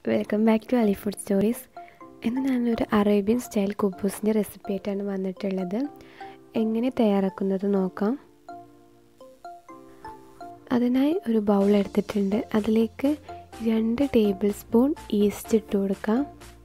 welcome back to Ali food stories ഇന്ന് ഞാനൊരു Arabian style കുബൂസിൻ്റെ recipe ആയിട്ടാണ് വന്നിട്ടുള്ളത് എങ്ങനെ തയ്യാറാക്കുന്നത് നോക്കാം അതിനായി ഒരു ബൗൾ എടുത്തിട്ടുണ്ട് അതിലേക്ക് രണ്ട് ടേബിൾ സ്പൂൺ ഈസ്റ്റ് ഇട്ട് കൊടുക്കാം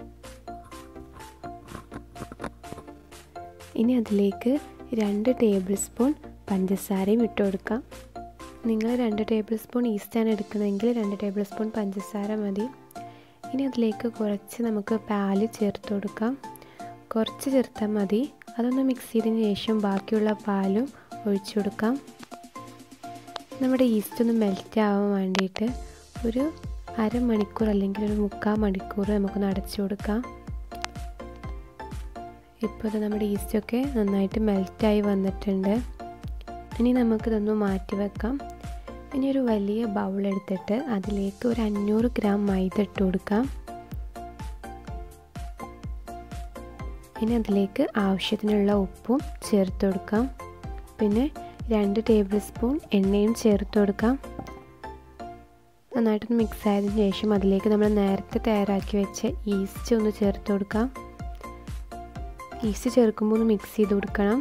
ഇനി അതിലേക്ക് രണ്ട് ടേബിൾ സ്പൂൺ പഞ്ചസാരയും ഇട്ട് കൊടുക്കാം നിങ്ങൾ രണ്ട് ടേബിൾ സ്പൂൺ ഈസ്റ്റാണ് എടുക്കുന്നതെങ്കിൽ രണ്ട് ടേബിൾ സ്പൂൺ പഞ്ചസാര മതി ഇനി അതിലേക്ക് കുറച്ച് നമുക്ക് പാല് ചേർത്ത് കൊടുക്കാം കുറച്ച് ചേർത്താൽ മതി അതൊന്ന് മിക്സ് ചെയ്തതിന് ശേഷം ബാക്കിയുള്ള പാലും ഒഴിച്ചു കൊടുക്കാം നമ്മുടെ ഈസ്റ്റ് ഒന്ന് മെൽറ്റ് ആവാൻ വേണ്ടിയിട്ട് ഒരു അരമണിക്കൂർ അല്ലെങ്കിൽ ഒരു മുക്കാൽ മണിക്കൂർ നമുക്കൊന്ന് അടച്ചു കൊടുക്കാം ഇപ്പോൾ ഇത് നമ്മുടെ ഈസ്റ്റൊക്കെ നന്നായിട്ട് മെൽറ്റായി വന്നിട്ടുണ്ട് ഇനി നമുക്കിതൊന്ന് മാറ്റി വെക്കാം ഇനി ഒരു വലിയ ബൗൾ എടുത്തിട്ട് അതിലേക്ക് ഒരു അഞ്ഞൂറ് ഗ്രാം മൈദ ഇട്ട് കൊടുക്കാം ഇനി അതിലേക്ക് ആവശ്യത്തിനുള്ള ഉപ്പും ചേർത്ത് കൊടുക്കാം പിന്നെ രണ്ട് ടേബിൾ സ്പൂൺ എണ്ണയും ചേർത്ത് കൊടുക്കാം നന്നായിട്ടൊന്ന് മിക്സ് ആയതിനു ശേഷം അതിലേക്ക് നമ്മൾ നേരത്തെ തയ്യാറാക്കി വെച്ച ഈസ്റ്റ് ഒന്ന് ചേർത്ത് കൊടുക്കാം ഈസ്റ്റ് ചേർക്കുമ്പോൾ ഒന്ന് മിക്സ് ചെയ്ത് കൊടുക്കണം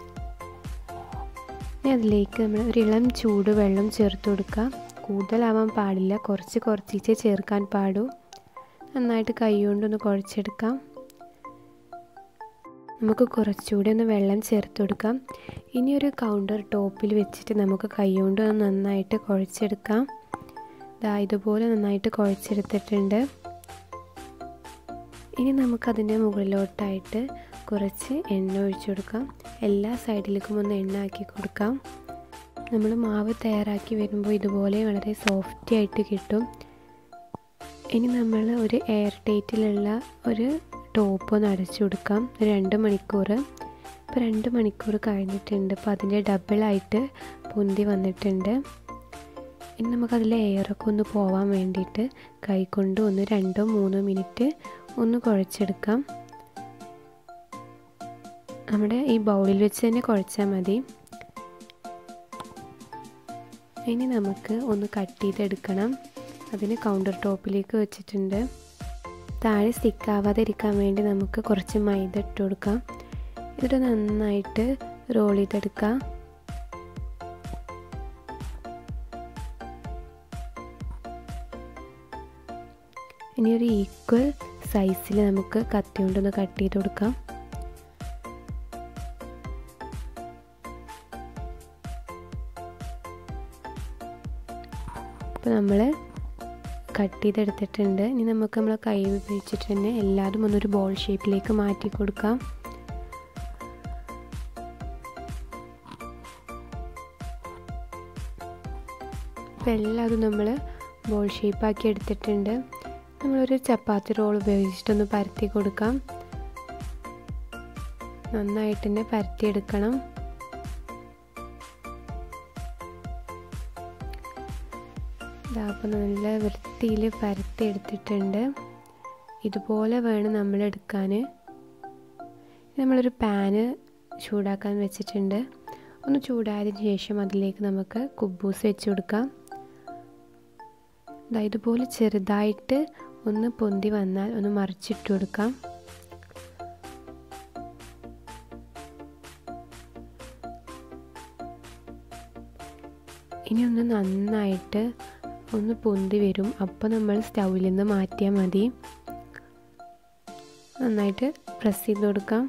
ഇനി അതിലേക്ക് നമ്മൾ ഒരു ഇളം ചൂട് വെള്ളം ചേർത്ത് കൊടുക്കുക കൂടുതലാവാൻ പാടില്ല കുറച്ച് കുറച്ചിച്ചേ ചേർക്കാൻ പാടൂ നന്നായിട്ട് കൈ കൊണ്ടൊന്ന് കുഴച്ചെടുക്കാം നമുക്ക് കുറച്ചുകൂടി ഒന്ന് വെള്ളം ചേർത്ത് കൊടുക്കാം ഇനി ഒരു കൗണ്ടർ ടോപ്പിൽ വെച്ചിട്ട് നമുക്ക് കൈ കൊണ്ട് ഒന്ന് നന്നായിട്ട് കുഴച്ചെടുക്കാം ഇതാ ഇതുപോലെ നന്നായിട്ട് കുഴച്ചെടുത്തിട്ടുണ്ട് ഇനി നമുക്കതിൻ്റെ മുകളിലോട്ടായിട്ട് കുറച്ച് എണ്ണ ഒഴിച്ചു കൊടുക്കാം എല്ലാ സൈഡിലേക്കും ഒന്ന് എണ്ണ ആക്കി കൊടുക്കാം നമ്മൾ മാവ് തയ്യാറാക്കി വരുമ്പോൾ ഇതുപോലെ വളരെ സോഫ്റ്റി ആയിട്ട് കിട്ടും ഇനി നമ്മൾ ഒരു എയർ ടൈറ്റിലുള്ള ഒരു ടോപ്പ് ഒന്ന് അടച്ചു കൊടുക്കാം രണ്ട് മണിക്കൂർ ഇപ്പോൾ രണ്ട് മണിക്കൂർ കഴിഞ്ഞിട്ടുണ്ട് അപ്പോൾ അതിൻ്റെ ഡബിളായിട്ട് പൊന്തി വന്നിട്ടുണ്ട് ഇനി നമുക്കതിലെ എയറൊക്കെ ഒന്ന് പോവാൻ വേണ്ടിയിട്ട് കൈകൊണ്ട് ഒന്ന് രണ്ടോ മൂന്നോ മിനിറ്റ് ഒന്ന് കുഴച്ചെടുക്കാം നമ്മുടെ ഈ ബൗളിൽ വെച്ച് തന്നെ കുഴച്ചാൽ മതി ഇനി നമുക്ക് ഒന്ന് കട്ട് ചെയ്തെടുക്കണം അതിന് കൗണ്ടർ ടോപ്പിലേക്ക് വെച്ചിട്ടുണ്ട് താഴെ സ്റ്റിക്കാവാതെ ഇരിക്കാൻ വേണ്ടി നമുക്ക് കുറച്ച് മൈദ ഇട്ട് കൊടുക്കാം എന്നിട്ട് നന്നായിട്ട് റോൾ ചെയ്തെടുക്കാം ഇനി ഒരു ഈക്വൽ സൈസിൽ നമുക്ക് കത്തി കൊണ്ടൊന്ന് കട്ട് ചെയ്ത് കൊടുക്കാം അപ്പോൾ നമ്മൾ കട്ട് ചെയ്തെടുത്തിട്ടുണ്ട് ഇനി നമുക്ക് നമ്മൾ കൈ ഉപയോഗിച്ചിട്ട് തന്നെ എല്ലാതും ഒന്നൊരു ബോൾ ഷേപ്പിലേക്ക് മാറ്റി കൊടുക്കാം അപ്പോൾ എല്ലാതും നമ്മൾ ബോൾ ഷേപ്പാക്കി എടുത്തിട്ടുണ്ട് നമ്മളൊരു ചപ്പാത്തി റോൾ ഉപയോഗിച്ചിട്ടൊന്ന് പരത്തി കൊടുക്കാം നന്നായിട്ട് തന്നെ പരത്തിയെടുക്കണം അപ്പോൾ നല്ല വൃത്തിയിൽ പരത്തി എടുത്തിട്ടുണ്ട് ഇതുപോലെ വേണം നമ്മൾ എടുക്കാൻ നമ്മളൊരു പാന് ചൂടാക്കാൻ വെച്ചിട്ടുണ്ട് ഒന്ന് ചൂടായതിന് ശേഷം അതിലേക്ക് നമുക്ക് കുബൂസ് വെച്ച് കൊടുക്കാം ഇതുപോലെ ചെറുതായിട്ട് ഒന്ന് പൊന്തി വന്നാൽ ഒന്ന് മറിച്ചിട്ട് കൊടുക്കാം ഇനി ഒന്ന് നന്നായിട്ട് ഒന്ന് പൊന്തി വരും അപ്പോൾ നമ്മൾ സ്റ്റൗവിൽ നിന്ന് മാറ്റിയാൽ മതി നന്നായിട്ട് പ്രസ് ചെയ്ത് കൊടുക്കാം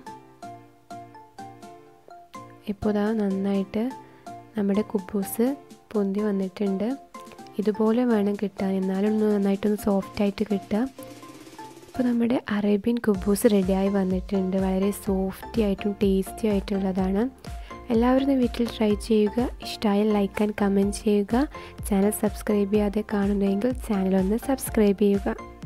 ഇപ്പോൾ ഇതാ നന്നായിട്ട് നമ്മുടെ കുബൂസ് പൊന്തി വന്നിട്ടുണ്ട് ഇതുപോലെ വേണം കിട്ടാൻ എന്നാലും ഒന്ന് നന്നായിട്ടൊന്ന് സോഫ്റ്റായിട്ട് കിട്ടുക ഇപ്പോൾ നമ്മുടെ അറേബ്യൻ കുബൂസ് റെഡിയായി വന്നിട്ടുണ്ട് വളരെ സോഫ്റ്റി ആയിട്ടും ടേസ്റ്റി ആയിട്ടുള്ളതാണ് എല്ലാവരും വീട്ടിൽ ട്രൈ ചെയ്യുക ഇഷ്ടമായ ലൈക്ക് ആൻഡ് കമൻറ്റ് ചെയ്യുക ചാനൽ സബ്സ്ക്രൈബ് ചെയ്യാതെ കാണുന്നതെങ്കിൽ ചാനൽ ഒന്ന് സബ്സ്ക്രൈബ് ചെയ്യുക